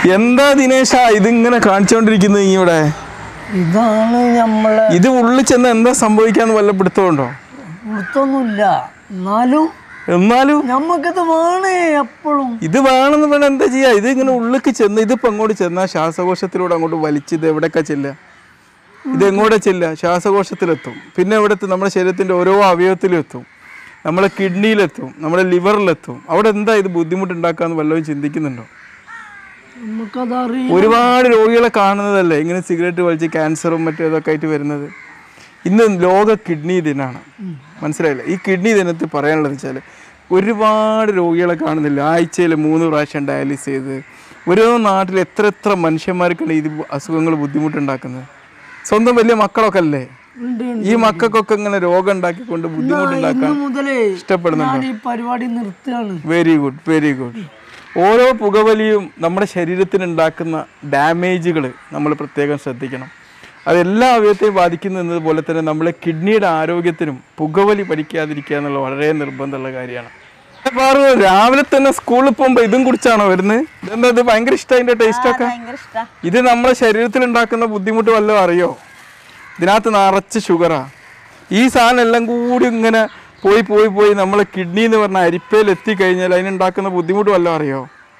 എന്താ ദിനേശ ഇതിങ്ങനെ കാണിച്ചുകൊണ്ടിരിക്കുന്നത് നീ ഇവിടെ ഇതാണ് നമ്മളെ ഇത് ഉള്ളിൽ ചെന്ന് എന്താ സംഭവിക്കാന്ന് വല്ല പിടുത്തമുണ്ടോ കൊടുത്തൊന്നുമില്ല എന്നാലും എന്നാലും നമ്മക്കിത് വേണേ എപ്പോഴും ഇത് വേണമെന്ന് വേണം എന്താ ചെയ്യാ ഇത് ഇങ്ങനെ ഉള്ളിലേക്ക് ചെന്ന് ഇതിപ്പോ അങ്ങോട്ട് ചെന്നാൽ ശ്വാസകോശത്തിലൂടെ അങ്ങോട്ട് വലിച്ച് ഇത് എവിടെയൊക്കെ ചെല്ലുക ഇത് എങ്ങോട്ടാ ചെല്ലുക ശ്വാസകോശത്തിലെത്തും പിന്നെ എവിടെ എത്തും നമ്മുടെ ശരീരത്തിന്റെ ഓരോ അവയവത്തിലും എത്തും നമ്മളെ കിഡ്നിയിലെത്തും നമ്മുടെ ലിവറിലെത്തും അവിടെ എന്താ ഇത് ബുദ്ധിമുട്ടുണ്ടാക്കാന്ന് വല്ലതും ചിന്തിക്കുന്നുണ്ടോ നമുക്കതറിയാം ഒരുപാട് രോഗികളെ കാണുന്നതല്ലേ ഇങ്ങനെ സിഗരറ്റ് വലിച്ച് ക്യാൻസറും മറ്റും ഇതൊക്കെ ആയിട്ട് വരുന്നത് ഇന്ന് ലോക കിഡ്നി ദിനാണ് മനസ്സിലായില്ലേ ഈ കിഡ്നി ദിനത്തിൽ പറയാനുള്ളത് വെച്ചാൽ ഒരുപാട് രോഗികളെ കാണുന്നില്ല ആഴ്ചയിൽ മൂന്ന് പ്രാവശ്യം ഡയാലിസ് ചെയ്ത് ഓരോ നാട്ടിൽ എത്ര എത്ര മനുഷ്യന്മാർക്കാണ് ഇത് അസുഖങ്ങൾ ബുദ്ധിമുട്ടുണ്ടാക്കുന്നത് സ്വന്തം വലിയ മക്കളൊക്കെ അല്ലേ ഉണ്ട് ഈ മക്കൾക്കൊക്കെ ഇങ്ങനെ രോഗം ഉണ്ടാക്കിക്കൊണ്ട് ബുദ്ധിമുട്ടുണ്ടാക്കാൻ ഇന്ന് മുതലേ ഇഷ്ടപ്പെടുന്നുണ്ടോ ഞാൻ ഈ പരിപാടി നിർത്തുകയാണ് വെരി ഗുഡ് വെരി ഗുഡ് ഓരോ പുകവലിയും നമ്മുടെ ശരീരത്തിന് ഉണ്ടാക്കുന്ന ഡാമേജുകൾ നമ്മൾ പ്രത്യേകം ശ്രദ്ധിക്കണം അത് എല്ലാ അവയവത്തെയും ബാധിക്കുന്നത് പോലെ തന്നെ നമ്മളെ കിഡ്നിയുടെ ആരോഗ്യത്തിനും പുകവലി പഠിക്കാതിരിക്കുക എന്നുള്ള വളരെ നിർബന്ധമുള്ള കാര്യമാണ് പാറു രാവിലെ തന്നെ സ്കൂളിൽ പോകുമ്പോൾ ഇതും കുടിച്ചാണോ വരുന്നത് ഇതെന്താ ഇത് ഭയങ്കര ഇഷ്ടം അതിന്റെ ടേസ്റ്റ് ഒക്കെ ഭയങ്കര ഇഷ്ടാ ഇത് നമ്മുടെ ശരീരത്തിൽ ഉണ്ടാക്കുന്ന ബുദ്ധിമുട്ട് വല്ലതും അറിയോ ഇതിനകത്ത് നിറച്ച് ഷുഗറാ ഈ സാധനം എല്ലാം കൂടി ഇങ്ങനെ പോയി പോയി പോയി നമ്മളെ കിഡ്നി എന്ന് പറഞ്ഞ അരിപ്പയിൽ എത്തിക്കഴിഞ്ഞാൽ അതിനുണ്ടാക്കുന്ന ബുദ്ധിമുട്ട് വല്ലതും അറിയോ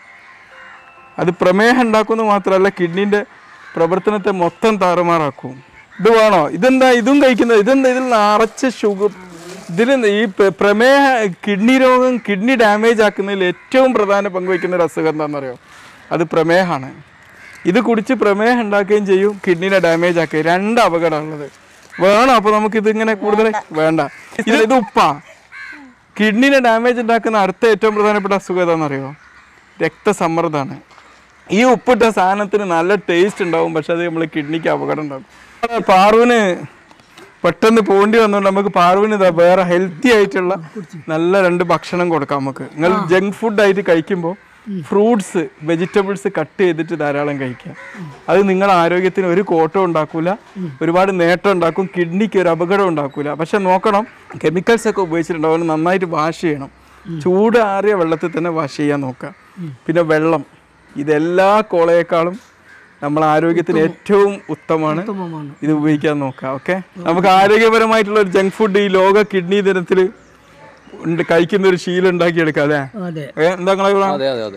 അത് പ്രമേഹം ഉണ്ടാക്കുന്നത് മാത്രമല്ല കിഡ്നീൻ്റെ പ്രവർത്തനത്തെ മൊത്തം താറുമാറാക്കും ഇത് വേണോ ഇതെന്താ ഇതും കഴിക്കുന്നത് ഇതെന്താ ഇതിൽ നിറച്ച് ഷുഗർ ഇതിൽ ഈ പ്ര- പ്രമേഹ കിഡ്നി രോഗം കിഡ്നി ഡാമേജ് ആക്കുന്നതിൽ ഏറ്റവും പ്രധാന പങ്ക് വഹിക്കുന്ന ഒരു അസുഖം എന്താണെന്നറിയോ അത് പ്രമേഹമാണ് ഇത് കുടിച്ച് പ്രമേഹം ഉണ്ടാക്കുകയും ചെയ്യും കിഡ്നിനെ ഡാമേജ് ആക്കുകയും രണ്ട് അപകടമുള്ളത് വേണോ അപ്പോൾ നമുക്ക് ഇതിങ്ങനെ കൂടുതൽ വേണ്ട ഇത് ഇത് ഉപ്പാ കിഡ്നിനെ ഡാമേജ് ഉണ്ടാക്കുന്ന അടുത്ത ഏറ്റവും പ്രധാനപ്പെട്ട അസുഖം ഏതാണെന്നറിയോ രക്തസമ്മർദ്ദമാണ് ഈ ഉപ്പിട്ട സാധനത്തിന് നല്ല ടേസ്റ്റ് ഉണ്ടാവും പക്ഷെ അത് നമ്മൾ കിഡ്നിക്ക് അപകടം ഉണ്ടാകും പാറുവിന് പെട്ടെന്ന് പോണ്ടി വന്നുകൊണ്ട് നമുക്ക് പാറുവിന് ഇതാ വേറെ ഹെൽത്തി ആയിട്ടുള്ള നല്ല രണ്ട് ഭക്ഷണം കൊടുക്കാം നമുക്ക് നിങ്ങൾ ജങ്ക് ഫുഡ് ആയിട്ട് കഴിക്കുമ്പോൾ ഫ്രൂട്ട്സ് വെജിറ്റബിൾസ് കട്ട് ചെയ്തിട്ട് ധാരാളം കഴിക്കാം അത് നിങ്ങളുടെ ആരോഗ്യത്തിന് ഒരു കോട്ടം ഉണ്ടാക്കൂല ഒരുപാട് നേട്ടം ഉണ്ടാക്കും കിഡ്നിക്ക് ഒരു അപകടം ഉണ്ടാക്കൂല പക്ഷെ നോക്കണം കെമിക്കൽസ് ഒക്കെ ഉപയോഗിച്ചിട്ടുണ്ടാവും നന്നായിട്ട് വാഷ് ചെയ്യണം ചൂട് ആറിയ വെള്ളത്തിൽ തന്നെ വാഷ് ചെയ്യാൻ നോക്കുക പിന്നെ വെള്ളം ഇതെല്ലാ കോളയേക്കാളും നമ്മളെ ആരോഗ്യത്തിന് ഏറ്റവും ഉത്തമമാണ് ഉത്തമമാണ് ഇത് ഉപയോഗിക്കാൻ നോക്കാം ഓക്കെ നമുക്ക് ആരോഗ്യപരമായിട്ടുള്ള ഒരു ജങ്ക് ഫുഡ് ഈ ലോക കിഡ്നി ദിനത്തിൽ ഉണ്ട് കഴിക്കുന്ന ഒരു ശീലം ഉണ്ടാക്കിയെടുക്കാം അല്ലേ അതെ ഏ, എന്താ നിങ്ങളെ അഭിപ്രായം? അതെ അതെ അതെ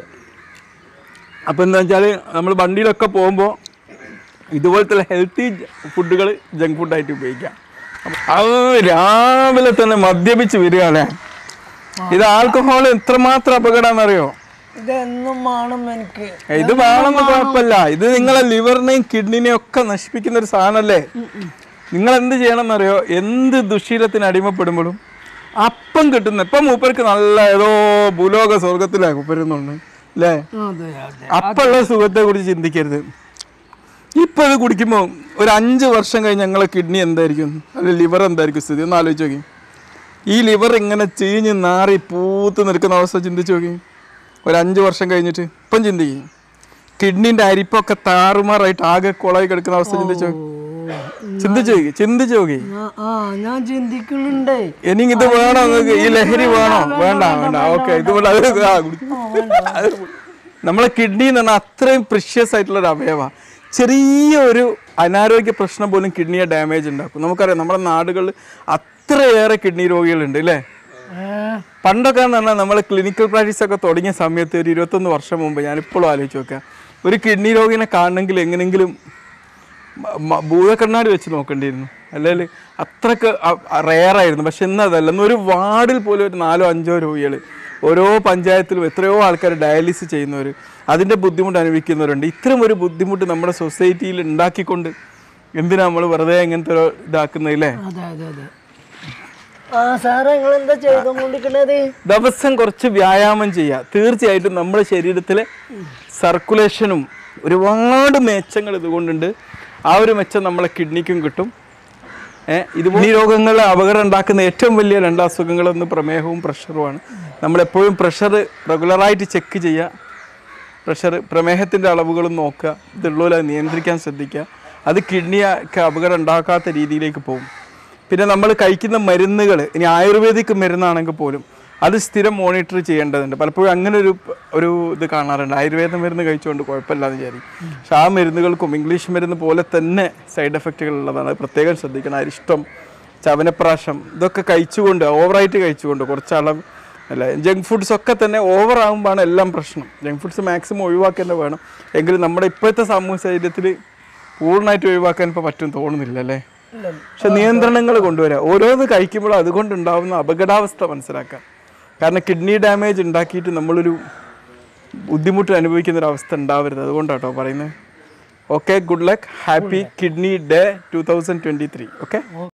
അപ്പൊ എന്താ വെച്ചാല് നമ്മൾ വണ്ടിയിലൊക്കെ പോകുമ്പോൾ ഇതുപോലത്തെ ഹെൽത്തി ഫുഡുകൾ ജങ്ക് ഫുഡായിട്ട് ഉപയോഗിക്കാം അപ്പൊ അത് രാവിലെ തന്നെ മദ്യപിച്ച് വരിക അല്ലേ ഇത് ആൽക്കഹോൾ എത്രമാത്രം അപകടമാണെന്നറിയോ ഇതെന്നും വേണം എനിക്ക് ഇത് വേണമെന്ന് കുഴപ്പമില്ല ഇത് നിങ്ങളെ ലിവറിനെയും കിഡ്നിനെയും ഒക്കെ നശിപ്പിക്കുന്ന ഒരു സാധനമല്ലേ നിങ്ങൾ എന്ത് ചെയ്യണമെന്നറിയോ എന്ത് ദുശീലത്തിന് അടിമപ്പെടുമ്പോഴും അപ്പം കിട്ടുന്ന ഇപ്പം മൂപ്പർക്ക് നല്ല ഏതോ ഭൂലോക സ്വർഗത്തിലാ മൂപ്പരുന്നുണ്ട് അല്ലേ അതെ അതെ അപ്പുള്ള സുഖത്തെ കുറിച്ച് ചിന്തിക്കരുത് ഇപ്പൊ ഇത് കുടിക്കുമ്പോൾ ഒരു അഞ്ച് വർഷം കഴിഞ്ഞ് ഞങ്ങളെ കിഡ്നി എന്തായിരിക്കും അല്ലെ ലിവർ എന്തായിരിക്കും സ്ഥിതി ഒന്ന് ആലോചിച്ച് നോക്കി ഈ ലിവർ ഇങ്ങനെ ചീഞ്ഞ് നാറി പൂത്ത് നിൽക്കുന്ന അവസ്ഥ ചിന്തിച്ച് നോക്കി ഒരു അഞ്ച് വർഷം കഴിഞ്ഞിട്ട് ഇപ്പം ചിന്തിക്കും കിഡ്നിന്റെ അരിപ്പൊക്കെ താറുമാറായിട്ട് ആകെ കുളമായി കിടക്കുന്ന അവസ്ഥ ചിന്തിച്ച് നോക്കി ചിന്തിച്ച് നോക്കി ചിന്തിച്ച് നോക്കി ആ- ആ ഞാൻ ചിന്തിക്കുന്നുണ്ടേ ഇനി ഇത് വേണോ നിങ്ങൾക്ക് ഈ ലഹരി വേണോ വേണ്ട വേണ്ട ഓക്കെ ഇത് വേണ്ട അത് ആ, കുടി. അത് നമ്മളെ കിഡ്നി എന്ന് പറഞ്ഞാൽ അത്രയും പ്രിഷ്യസ് ആയിട്ടുള്ള ഒരു അവയവ ചെറിയ ഒരു അനാരോഗ്യ പ്രശ്നം പോലും കിഡ്നിയെ ഡാമേജ് ഉണ്ടാക്കും നമുക്കറിയാം നമ്മുടെ നാടുകളിൽ അത്രയേറെ കിഡ്നി രോഗികളുണ്ട് അല്ലേ പണ്ടൊക്കെ എന്ന് പറഞ്ഞാൽ നമ്മൾ ക്ലിനിക്കൽ പ്രാക്ടീസ് ഒക്കെ തുടങ്ങിയ സമയത്ത് ഒരു ഇരുപത്തൊന്ന് വർഷം മുമ്പ് ഞാൻ ഇപ്പോഴും ആലോചിച്ച് നോക്കാം ഒരു കിഡ്നി രോഗിനെ കാണണമെങ്കിൽ എങ്ങനെയെങ്കിലും മ- മ- ഭൂതക്കണ്ണാടി വെച്ച് നോക്കേണ്ടിയിരുന്നു അല്ലെങ്കിൽ അത്രക്ക് റെയറായിരുന്നു പക്ഷെ ഇന്ന് അതല്ല ഇന്ന് ഒരു വാർഡിൽ പോലും ഒരു നാലോ അഞ്ചോ രോഗികൾ ഓരോ പഞ്ചായത്തിലും എത്രയോ ആൾക്കാർ ഡയാലിസിസ് ചെയ്യുന്നവർ അതിൻ്റെ ബുദ്ധിമുട്ട് അനുഭവിക്കുന്നവരുണ്ട് ഇത്തരം ഒരു ബുദ്ധിമുട്ട് നമ്മുടെ സൊസൈറ്റിയിൽ ഉണ്ടാക്കിക്കൊണ്ട് എന്തിനാ നമ്മൾ വെറുതെ ഇങ്ങനത്തെ ഒരു ഇതാക്കുന്നതില്ലേ അതെ അതെ അതെ ആ സാറേ നിങ്ങൾ എന്താ ചെയ്തുകൊണ്ടിരിക്കണത് ദിവസം കുറച്ച് വ്യായാമം ചെയ്യുക തീർച്ചയായിട്ടും നമ്മുടെ ശരീരത്തിലെ സർക്കുലേഷനും ഒരുപാട് മെച്ചങ്ങൾ ഇതുകൊണ്ടുണ്ട് ആ ഒരു മെച്ചം നമ്മളെ കിഡ്നിക്കും കിട്ടും ഏഹ് ഇത് ഈ രോഗങ്ങൾ അപകടം ഉണ്ടാക്കുന്ന ഏറ്റവും വലിയ രണ്ട് അസുഖങ്ങളൊന്ന് പ്രമേഹവും പ്രഷറുമാണ് നമ്മളെപ്പോഴും പ്രഷർ റെഗുലറായിട്ട് ചെക്ക് ചെയ്യുക പ്രഷർ പ്രമേഹത്തിൻ്റെ അളവുകളും നോക്കുക ഇതുള്ളൂല നിയന്ത്രിക്കാൻ ശ്രദ്ധിക്കുക അത് കിഡ്നിയൊക്കെ അപകടം ഉണ്ടാക്കാത്ത രീതിയിലേക്ക് പോകും പിന്നെ നമ്മൾ കഴിക്കുന്ന മരുന്നുകൾ ഇനി ആയുർവേദിക് മരുന്നാണെങ്കിൽ പോലും അത് സ്ഥിരം മോണിറ്റർ ചെയ്യേണ്ടതുണ്ട് പലപ്പോഴും അങ്ങനെ ഒരു ഒരു ഇത് കാണാറുണ്ട് ആയുർവേദ മരുന്ന് കഴിച്ചുകൊണ്ട് കുഴപ്പമില്ലാന്ന് വിചാരിക്കും പക്ഷെ ആ മരുന്നുകൾക്കും ഇംഗ്ലീഷ് മരുന്ന് പോലെ തന്നെ സൈഡ് എഫക്റ്റുകൾ ഉള്ളതാണ് അത് പ്രത്യേകം ശ്രദ്ധിക്കണം അരിഷ്ടം ചവനപ്രാശം ഇതൊക്കെ കഴിച്ചുകൊണ്ട് ഓവറായിട്ട് കഴിച്ചുകൊണ്ട് കുറച്ച് അളവ് അല്ല ജങ്ക് ഫുഡ്സ് ഒക്കെ തന്നെ ഓവർ ആകുമ്പോഴാണ് എല്ലാം പ്രശ്നം ജങ്ക് ഫുഡ്സ് മാക്സിമം ഒഴിവാക്കി തന്നെ വേണം എങ്കിലും നമ്മുടെ ഇപ്പോഴത്തെ സാമൂഹ്യ ശരീരത്തിൽ പൂർണ്ണമായിട്ട് ഒഴിവാക്കാൻ ഇപ്പോൾ പറ്റും തോന്നുന്നില്ല അല്ലേ പക്ഷെ നിയന്ത്രണങ്ങൾ കൊണ്ടുവരിക ഓരോന്ന് കഴിക്കുമ്പോൾ അതുകൊണ്ട് ഉണ്ടാവുന്ന അപകടാവസ്ഥ മനസ്സിലാക്കാം കാരണം കിഡ്നി ഡാമേജ് ഉണ്ടാക്കിയിട്ട് നമ്മളൊരു ബുദ്ധിമുട്ട് അനുഭവിക്കുന്ന ഒരു അവസ്ഥ ഉണ്ടാവരുത് അതുകൊണ്ടാട്ടോ പറയുന്നത് okay good luck happy kidney day two thousand twenty three okay